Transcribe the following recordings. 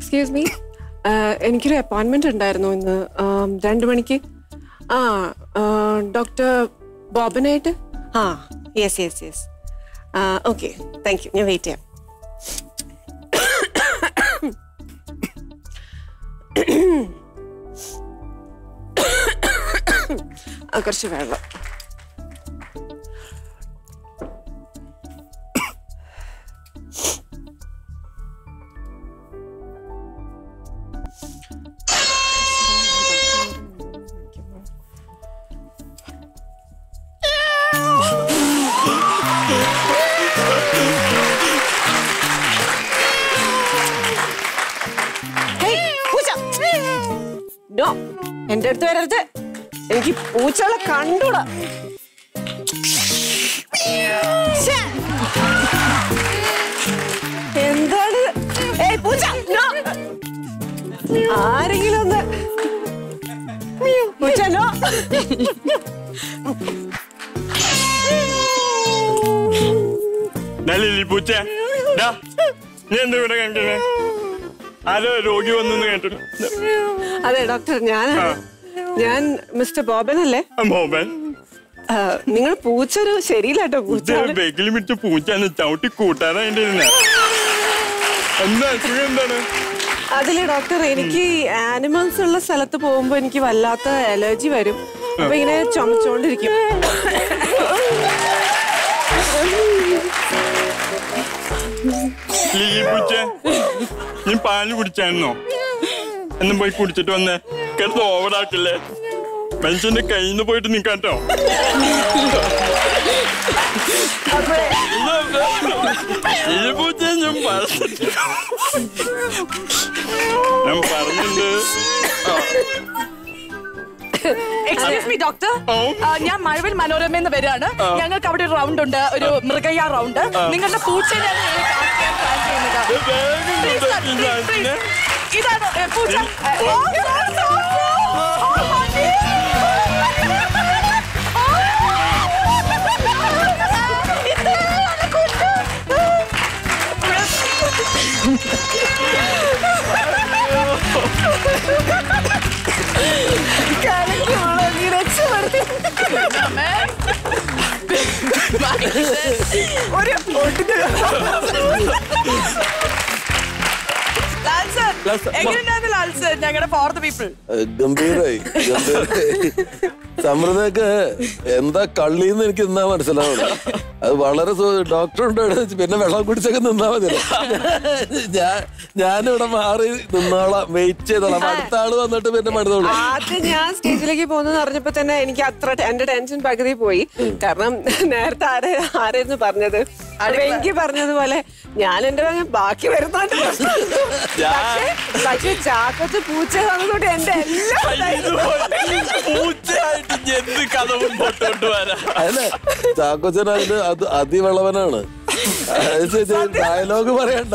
Excuse me എനിക്കൊരു appointment ഉണ്ടായിരുന്നു ഇന്ന് ആം, രണ്ട് മണിക്ക് ആ ഡോക്ടർ ബോബനായിട്ട് ആ yes yes yes okay thank you ഞാൻ വെയിറ്റ് ചെയ്യാം ആ കുറച്ച് വെള്ളം ഹേയ്, പൂച്ച നോ എന്റെ അടുത്ത് വരരുത് എനിക്ക് പൂച്ചകളെ കണ്ടൂടാ ശ്ശേ. എന്താണ് ഏയ് പൂച്ച നോ ആരെങ്കിലും ഒന്ന് പൂച്ച നോ നല്ല പൂച്ച ഡാ, നീ എന്താ ഇവിടെ കണ്ടേ ആരോ രോഗി വന്നു കേട്ടു അതെ ഡോക്ടർ ഞാൻ ഞാൻ മിസ്റ്റർ ബോബൻ അല്ലേ മോബൻ നിങ്ങൾ പൂച്ച ഒരു ശരിയില്ല കേട്ടോ പൂച്ച ബേക്കിൽ വിട്ട് പൂച്ചാന്ന് ചവിട്ടി കൂട്ടാനാ എന്റെ എന്താ അസുഖം എന്താണ് അതില് ഡോക്ടർ എനിക്ക് ആനിമൽസ് ഉള്ള സ്ഥലത്ത് പോകുമ്പോ എനിക്ക് വല്ലാത്ത അലർജി വരും അപ്പൊ ഇങ്ങനെ ചുമച്ചോണ്ടിരിക്കും ലില്ലി പൂച്ച നീ പാല് കുടിച്ചായിരുന്നോ എന്നും പോയി കുടിച്ചിട്ട് വന്നേ കിടന്ന് ഓവറാക്കില്ലേ മനുഷ്യന്റെ കയ്യിൽ നിന്ന് പോയിട്ട് നിക്കാട്ടോ ലില്ലി പൂച്ച ഞാൻ പറഞ്ഞിട്ടുണ്ട് ഞാൻ പറഞ്ഞിട്ടുണ്ട് എക്സ്ക്യൂസ് മീ ഡോക്ടർ ഞാൻ മഴവിൽ മനോരമ എന്ന് വരികയാണ് ഞങ്ങൾക്ക് അവിടെ ഒരു റൗണ്ട് ഉണ്ട് ഒരു മൃഗയ റൗണ്ട് നിങ്ങളുടെ പൂച്ചേനെ Please, sir, please, please. ഇതാണ് ഏ, പൂച്ച ഏ, ഓ, sorry, sorry. ഓ, honey. ഇതാണ് കുഞ്ഞ്. കലക്കിയുള്ള നീ രക്ഷപ്പെടുത്തി ഒരു ലാൽ sir, എങ്ങനെയുണ്ടായിരുന്നു ലാൽ sir, ഞങ്ങളുടെ ഫോർത്ത് പീപ്പിൾ ഗംഭീരായി ഗംഭീരായി സമൃദ്ധക്ക് എന്താ കള്ളിന്ന് എനിക്ക് നിന്നാ മനസ്സിലാവില്ല അത് വളരെ ഡോക്ടർ ഉണ്ട് ഇവിടെ. പിന്നെ വെള്ളം കുടിച്ചൊക്കെ നിന്നാ മതി ഞാൻ ഞാനിവിടെ മാറി നിന്നോളാം വെയിറ്റ് ചെയ്തോളാം അപ്പൊ അടുത്ത ആള് വന്നിട്ട് പിന്നെ മടുത്തോളൂ ആദ്യം ഞാൻ സ്റ്റേജിലേക്ക് പോകുന്നത് അറിഞ്ഞപ്പോ തന്നെ എനിക്ക് അത്ര എന്റെ ടെൻഷൻ പകുതി പോയി കാരണം നേരത്തെ ആരെ ആരായിരുന്നു പറഞ്ഞത് അപ്പൊ എനിക്ക് പറഞ്ഞതുപോലെ ഞാൻ എന്റെ ഭാഗം ബാക്കി വരുന്നോണ്ട് പ്രശ്നം. പക്ഷേ പക്ഷേ ചാക്കത്ത് പൂച്ച തന്നതുകൊണ്ട് എന്റെ എല്ലാം പൂച്ചയായിട്ട് എന്ത് കഥ മുമ്പോട്ടോട്ട് വരാം അല്ലേ ചാക്കോച്ചൻ അതിന് അത് അതിവളവനാണ് ഡയലോഗ് പറയണ്ട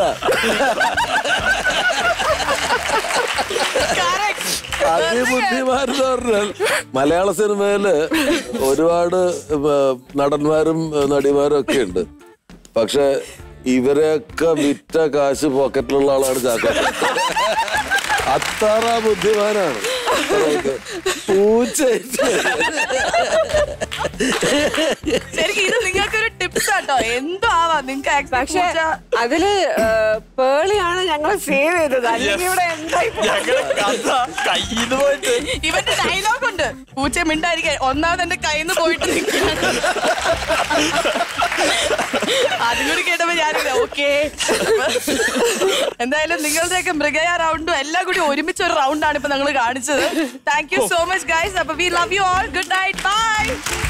അതിബുദ്ധിമാരെന്ന് പറഞ്ഞാൽ മലയാള സിനിമയില് ഒരുപാട് ഏർ, നടന്മാരും ഏർ, നടിമാരും ഒക്കെ ഉണ്ട് പക്ഷെ ഇവരെയൊക്കെ വിറ്റ കാശ് പോക്കറ്റിലുള്ള ആളാണ് ചാക്കോച്ചൻ അത്ര ബുദ്ധിമാനാണ് പൂച്ച ശരിക്കും ഇത് നിങ്ങൾക്കൊരു ടിപ്സ് ആട്ടോ എന്തോ ആവാം നിങ്ങൾക്ക് പക്ഷെ അതില് പേളിയാണ് ഞങ്ങളെ സേവ് ചെയ്തത് അല്ലെങ്കിൽ ഇവിടെ എന്തായി പോയി? ഞങ്ങളെ കഥ കയ്യിൽ പോയിട്ട് ഇവന്റെ ഡയലോഗ് ഉണ്ട് പൂച്ച മിണ്ടായിരിക്കാൻ ഒന്നാമത് എന്റെ കയ്യിൽ നിന്ന് പോയിട്ട് നിൽക്കുകയാണ് അതും കൂടി കേട്ടപ്പോ ഞാനില്ല ഓക്കെ എന്തായാലും നിങ്ങളുടെയൊക്കെ മൃഗയ റൗണ്ടും എല്ലാം കൂടി ഒരുമിച്ച് ഒരു റൗണ്ടാണ് ഇപ്പൊ നിങ്ങൾ കാണിച്ചത് thank you so much guys അപ്പൊ we love you all good night by